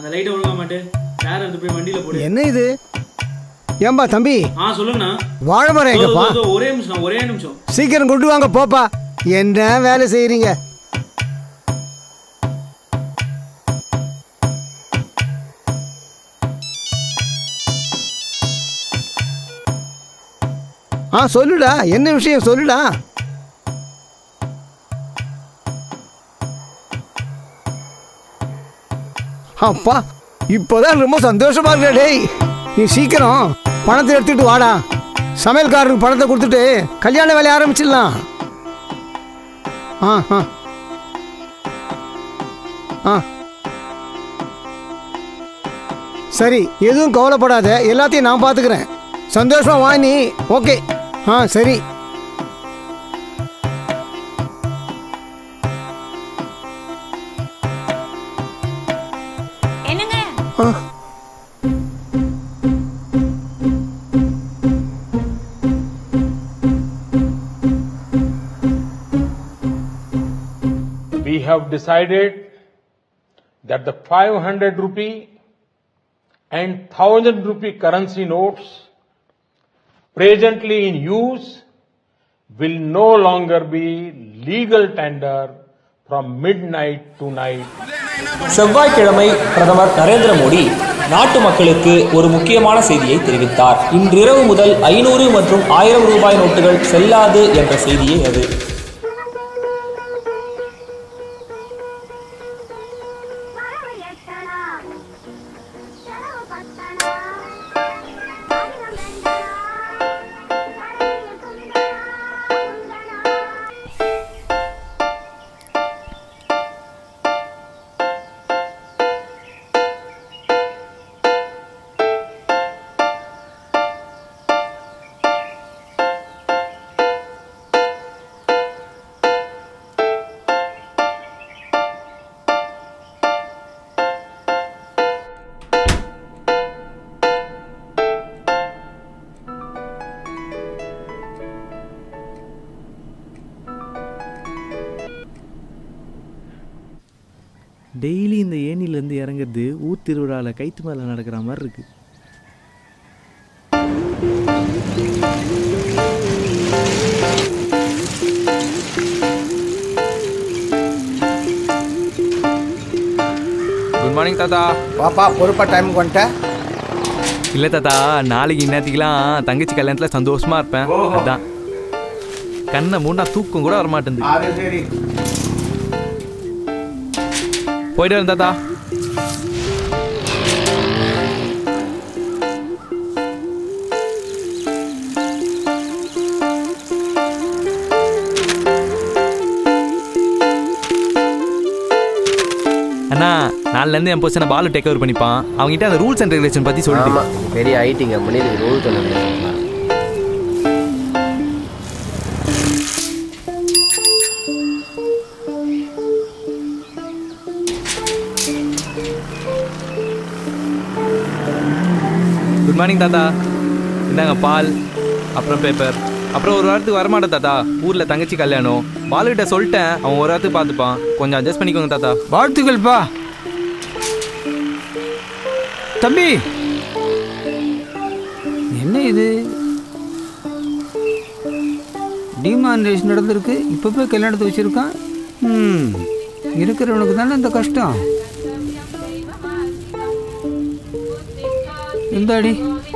அந்த லைட்டை ஒழுங்கா மாட்டு சேர் எடுத்து போய் வண்டியில போடு என்ன இது ஏம்பா தம்பி ஆ சொல்லுங்கண்ணா வாழை மரம் இதோ, எங்கப்பா இதோ, இதோ, ஒரே நிமிஷம் ஒரே நிமிஷம் சீக்கிரம் கொண்டு வாங்க போப்பா என்ன வேலை செய்றீங்க ஆ சொல்லுடா என்ன விஷயம் சொல்லுடா அப்பா இப்போதான் ரொம்ப சந்தோஷமா இருக்கா டேய் நீ சீக்கிரம் பணத்தை எடுத்துட்டு வாடா சமையல்காரருக்கு பணத்தை கொடுத்துட்டு கல்யாண வேலையை ஆரம்பிச்சிடலாம் ஆ ஆ ஆ சரி எதுவும் கவலைப்படாத எல்லாத்தையும் நான் பார்த்துக்கிறேன் சந்தோஷமா வா நீ ஓகே ஆ சரி என்னங்க ஆ we have decided that the 500 rupee and 1000 rupee currency notes presently in use will no longer be legal tender from midnight to night செவ்வாய்க்கிழமை பிரதமர் நரேந்திர மோடி நாட்டு மக்களுக்கு ஒரு முக்கியமான செய்தியை தெரிவித்தார் இன்றிரவு முதல் ஐநூறு மற்றும் ஆயிரம் ரூபாய் நோட்டுகள் செல்லாது என்ற செய்தியே அது டெய்லி இந்த ஏணிலேருந்து இறங்குறது ஊர் திருவிழாவில் கைத்து மேலே நடக்கிற மாதிரி இருக்கு குட் மார்னிங் தாத்தா பாப்பா பொறுப்பா டைமுக்கு வந்துட்டேன் இல்லை தாத்தா நாளைக்கு இன்னத்துக்குலாம் தங்கச்சி கல்யாணத்தில் சந்தோஷமா இருப்பேன் அதான் கண்ணை மூணா தூக்கம் கூட வர மாட்டேங்குது அது சரி போயிட்டு வரேன் தாத்தா அண்ணா நாலுலேருந்து என் பொசனை பாலு டேக் ஓவர் பண்ணிப்பான் அவங்ககிட்ட அந்த ரூல்ஸ் அண்ட் ரெகுலேஷன் பற்றி சொல்லிட்டு ஆமா பெரிய ஐடி கம்பெனி இதுக்கு ரூல் சொன்னது குட் மார்னிங் தாத்தா இந்தாங்க பால் அப்புறம் பேப்பர் அப்புறம் ஒரு வாரத்துக்கு வரமாட்டேன் தாத்தா ஊரில் தங்கச்சி கல்யாணம் பாலுகிட்ட சொல்லிட்டேன் அவன் ஒரு வாரத்துக்கு பார்த்துப்பான் கொஞ்சம் அட்ஜஸ்ட் பண்ணிக்கோங்க தாத்தா வாழ்த்துக்கள்ப்பா தம்பி என்ன இது டிமானிரேஷன் நடந்திருக்கு இப்போ போய் கல்யாணத்தை வச்சிருக்கான் ம் இருக்கிறவனுக்கு தானே இந்த கஷ்டம் இந்தாடி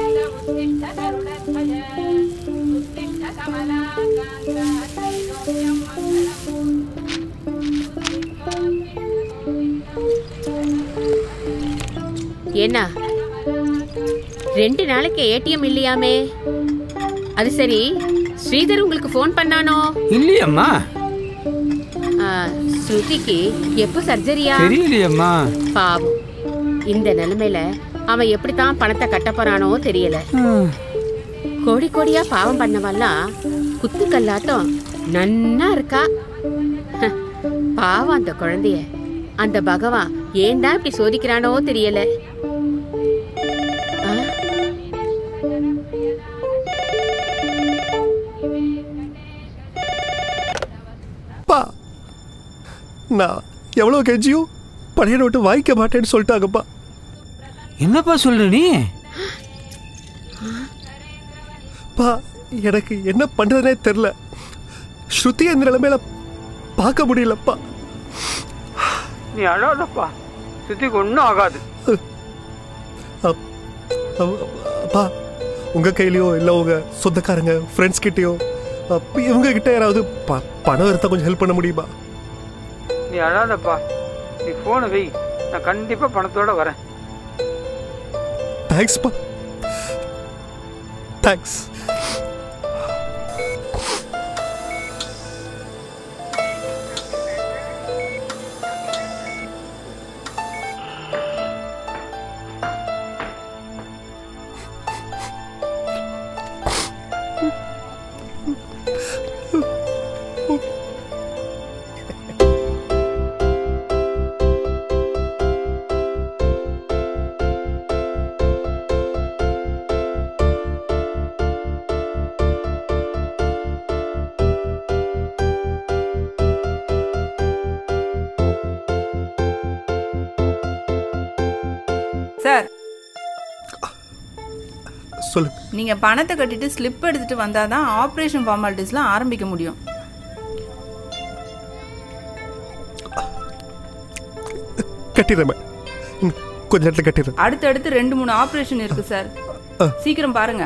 என்ன ரெண்டு நாளைக்கு ஏடிஎம் இல்லையாமே அது சரி ஸ்ரீதர் உங்களுக்கு ஃபோன் பண்ணானோ இல்லையம்மா ஆ, ஸ்ருதிக்கு எப்போ சர்ஜரியா தெரியலையம்மா பாவம் இந்த நிலைமையில அவன் எப்படித்தான் பணத்தை கட்ட போறானோ தெரியல ம், கோடி கோடியா பாவம் பண்ணவெல்லாம் குத்துக்கல்லாட்டம் நன்னா இருக்கா ஹ, பாவம் அந்த குழந்தைய அந்த பகவான் ஏன் தான் இப்படி சோதிக்கிறானோ தெரியல ஆ, அப்பா நான் எவ்வளோ கெஞ்சியும் பழைய நோட்டு வாங்கிக்க மாட்டேன்னு சொல்லிட்டாங்கப்பா என்னப்பா சொல்ற நீ பா எனக்கு என்ன பண்றதுனே தெரியல ஸ்ருதி அந்த நிலைமையில பார்க்க முடியலப்பா நீ அழாதப்பா சித்திக்கு ஒன்றும் ஆகாது அப்- அப்- அப்பா உங்க கையிலயோ இல்ல உங்க சொந்தக்காரங்க ஃப்ரெண்ட்ஸ் கிட்டயோ அப்- இவங்க கிட்ட யாராவது ப- பணம் இருந்தா கொஞ்சம் ஹெல்ப் பண்ண முடியுமா நீ அழாதப்பா நீ ஃபோனை வை நான் கண்டிப்பா பணத்தோட வரேன் தேங்க்ஸ்ப்பா தேங்க்ஸ் சார் சொல்லு நீங்க பணத்தை கட்டிட்டு ஸ்லிப் எடுத்துட்டு வந்தாதான் ஆபரேஷன் ஃபார்மாலிட்டிஸ்லாம் ஆரம்பிக்க முடியும் கட்டிடுறேன் மேம். ம், கொஞ்ச நேரத்துல கட்டிடுறேன் அடுத்தடுத்து ரெண்டு மூணு ஆபரேஷன் இருக்கு சார் சீக்கிரம் பாருங்க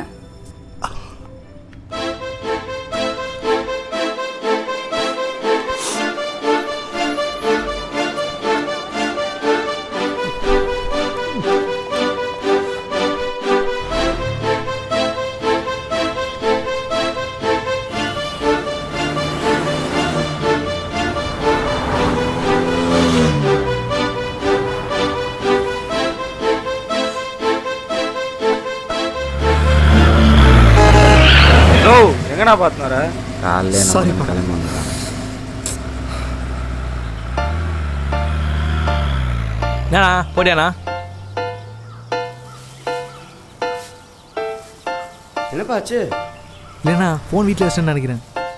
ஓ எங்கடா பார்த்து வர காலையிலே Sorry, நம்ம பா. கிளம்பி வந்துடுறேன் என்னண்ணா போடியாண்ணா என்னப்பா ஆச்சு இல்லைண்ணா ஃபோன் வீட்டில் வச்சுன்னு நினைக்கிறேன்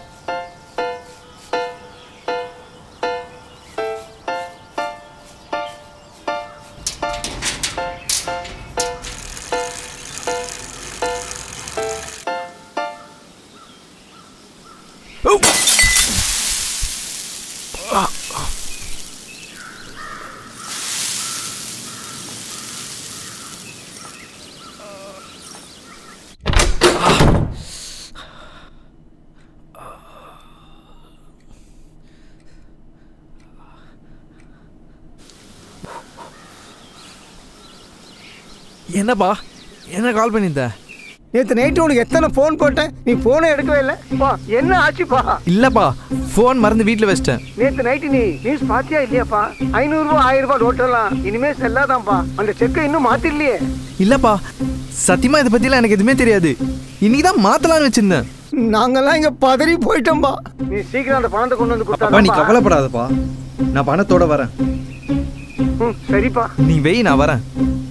என்னப்பா என்ன கால் பண்ணியிருந்த நேற்று நைட்டு உனக்கு எத்தனை ஃபோன் போட்டேன் நீ ஃபோனே எடுக்கவே இல்லை பா என்ன ஆச்சுப்பா இல்லைப்பா ஃபோன் மறந்து வீட்டில் வச்சிட்டேன் நேற்று நைட்டு நீ நியூஸ் பாத்தியா இல்லையாப்பா ஐநூறுரூவா ஆயிரம் ரூபாய் நோட்டெல்லாம் இனிமே செல்லாதான்ப்பா அந்த செக்கை இன்னும் மாத்திரலையே இல்லைப்பா சத்தியமா இதை பற்றிலாம் எனக்கு எதுவுமே தெரியாது இன்னைக்கு தான் மாற்றலான்னு வச்சுருந்தேன் நாங்கெல்லாம் இங்க பதறி போயிட்டோம்பா நீ சீக்கிரம் அந்த பணத்தை கொண்டு வந்து அப்பா நீ கொடுத்தா கவலைப்படாதப்பா நான் பணத்தோட வரேன் சரிப்பா நீ வெய் நான் வரேன்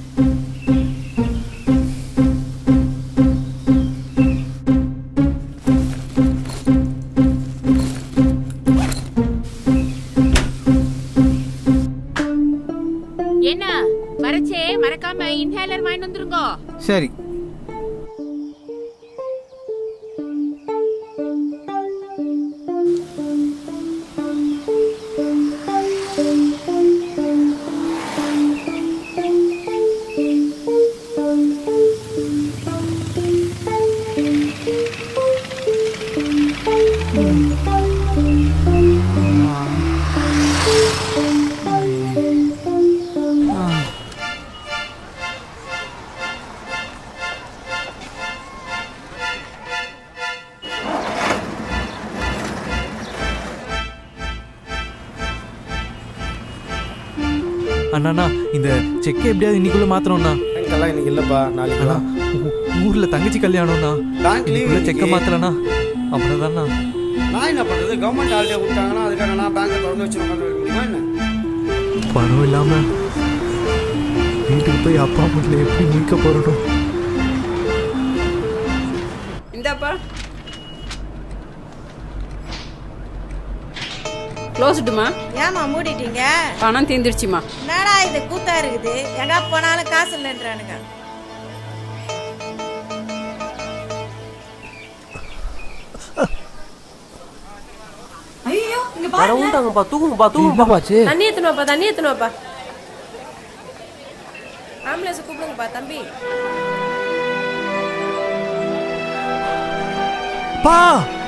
என்ன வரச்சே மறக்காம இன்ஹேலர் வாங்கிட்டு வந்துருங்கோ சரி அண்ணா இந்த செக்கை எப்படியாவது இன்னைக்குள்ள மாத்திரம்ண்ணா பேங்க்கெல்லாம் இன்னைக்கு இல்லைப்பா நாளைக்கு அண்ணா வா. ஊ- ஊர்ல தங்கச்சி கல்யாணம்ண்ணா பேங்க் leave இன்னைக்குள்ள செக்கை இன்னைக்கு. மாத்தலண்ணா அப்புறம் தான்ண்ணா நான் என்ன பண்றது கவர்மெண்ட் ஹாலிடே கொடுத்தாங்கன்னா அதுக்காக நான் பேங்கை திறந்து வச்சு உட்காந்து வைக்க முடியுமா என்ன பணம் இல்லாம வீட்டுக்கு போய் அப்பா அம்மாவில் எப்படி முடிக்க போறோம் இந்தாப்பா க்ளோஸ்டுமா ஏமா மூடிட்டீங்க பணம் தீந்துருச்சுமா என்னடா இது கூத்தா இருக்குது எங்க போனாலும் காசு இல்லைன்றானுங்க ஐயோ இங்க வர பாருங்க உண்டாங்கப்பா தூக்குங்கப்பா தூக்குங்கப்பா தண்ணி எத்தணுவாப்பா தண்ணி எத்தணுவாப்பா ஆம்புலன்ஸ் கூப்பிடுங்கப்பா தம்பி பா